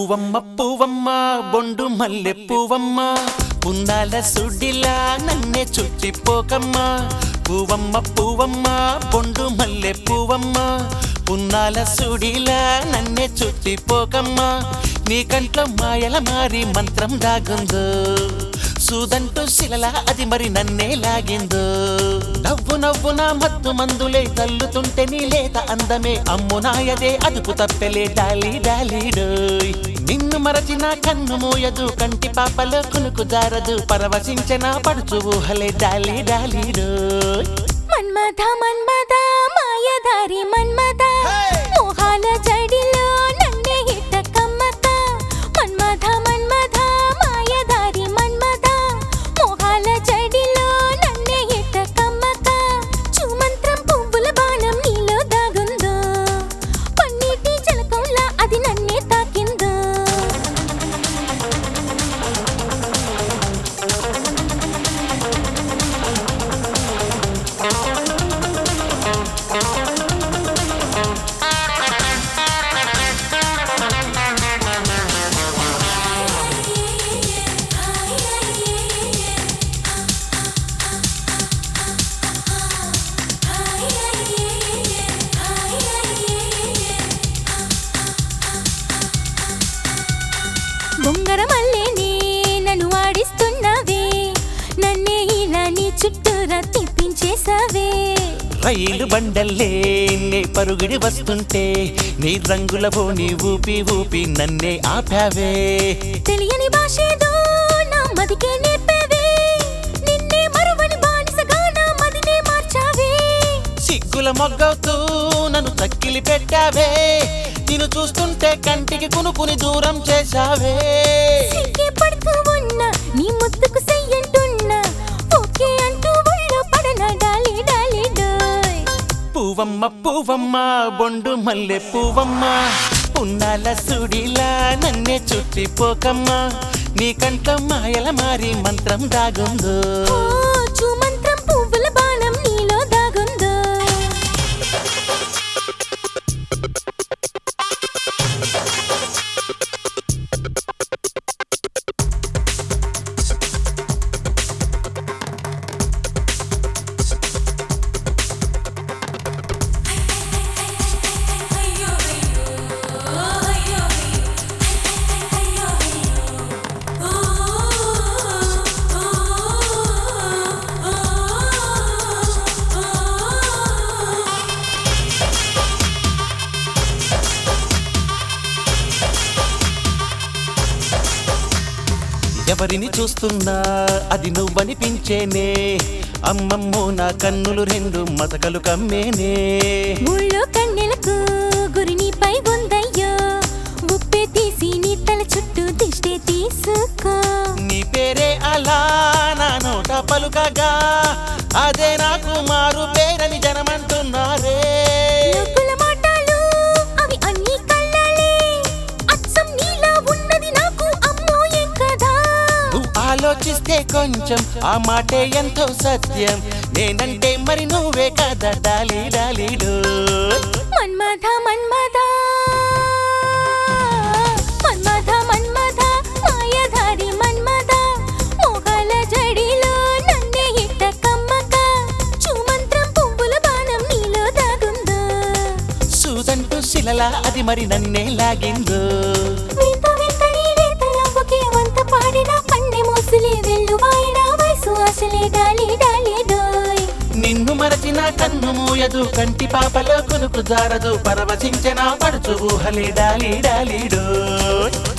పువ్వమ్మ పువ్వమ్మ బొండు మల్లె పువ్వమ్మ పున్నాల సుడిలా నన్నే చుట్టిపోకమ్మ పువ్వమ్మ పువ్వమ్మ బొండు మల్లె పువ్వమ్మ పున్నాల సుడిలా నన్నే చుట్టిపోకమ్మ నీ కంట్లో మాయల మారి మంత్రం దాగుందో సూదంటూ శిలలా అది మరి నన్నే లాగిందో నవ్వు నవ్వున మత్తు మందులే తల్లుతుంటే నీ లేత అందమే అమ్మునాయదే అదుపు తప్పెలే డాలీ డాలీ డోయ్ నిన్ను మరచిన కన్ను మూయదు కంటి పాపలో కునుకు జారదు పరవశించిన పడుచు ఊహలే డాలీ డాలీ డోయ్ మన్మథ మన్మథ మాయదారి మన్మథ మోహాల జడిలో నన్నే హిత కమ్మక మన్మథ మన్మథ మాయదారి మన్మథ మోహాల జడిలో నన్నే హిత కమ్మక చూమంత్రం పువ్వుల బాణం నీలో దాగుందో పన్నీటి జలకంలా అది నన్నే తాకిందో బొంగర మల్లేనే నన్ను ఆడిస్తున్నవే నన్నే ఇలా నీ చుట్టూరా తిప్పించేసావే రైలు బండల్లే నే పరుగిడి వస్తుంటే నీ రంగుల నీ ఊపి ఊపి నన్నే ఆపావే తెలియని భాషేదో నా మదికే నేర్పేవే నిన్నే మరువని బానిసగా నా మదినే మార్చావే సిగ్గుల మొగ్గవుతూ నన్ను తక్కిలి పెట్టావే నిన్ను చూస్తుంటే కంటికి కునుకుని దూరం చేశావే సిగ్గే పడుతూ ఉన్నా నీ ముద్దుకు చెయ్యంటున్నా ఓకే అంటూ ఒళ్ళు పడన డాలి డాలి డోయ్ పువ్వమ్మ పువ్వమ్మ బొండు మల్లె పువ్వమ్మ పున్నాల సుడిలా నన్నే చుట్టిపోకమ్మ నీ కంట్లో మాయల మారి మంత్రం దాగుందో ఓ చూమంత్రం పువ్వుల బాణం నీలో దాగుందో ఎవరిని చూస్తున్నా అది నువ్వనిపించేనే అమ్మమ్మో నా కన్నులు రెండు మసకలు కమ్మేనే ఊళ్ళో కన్నెలకు గురి నీపై ఉందయ్యో ఉప్పే తీసి నీ తల చుట్టూ దిష్టే తీసుకో నీ పేరే అలా నా నోట పలుకగా అదే నాకు మారు పేరని జనమంటున్నారే లోకుల మాటలు అవి అన్ని కళ్ళలే అచ్చం నీలా ఉన్నది నాకు అమ్మో ఏం కదా నువ్వు ఆలోచిస్తే కొంచెం ఆ మాటే ఎంతో సత్యం నేనంటే మరి నువ్వే కదా డాలీ డాలీడు మన్మథ మన్మథ మన్మథ మన్మథ మాయధారి మన్మథ మోహాల జడిలో నన్నే ఇట్ట కమ్మక చూమంత్రం పువ్వుల బాణం నీలో దాగుందో సూదంటూ శిలలా అది మరి నన్నే లాగిందో వింత వింతని లేత నవ్వుకే వంత పాడిన పండె మోసులే వెల్లువాయిన వయసు అసలే డాలి డాలి డోయ్ నిన్ను మరచిన కన్ను మూయదు కంటి పాపలో కునుకు జారదు పరవశించిన పడుచు ఊహలే డాలీ డాలీడు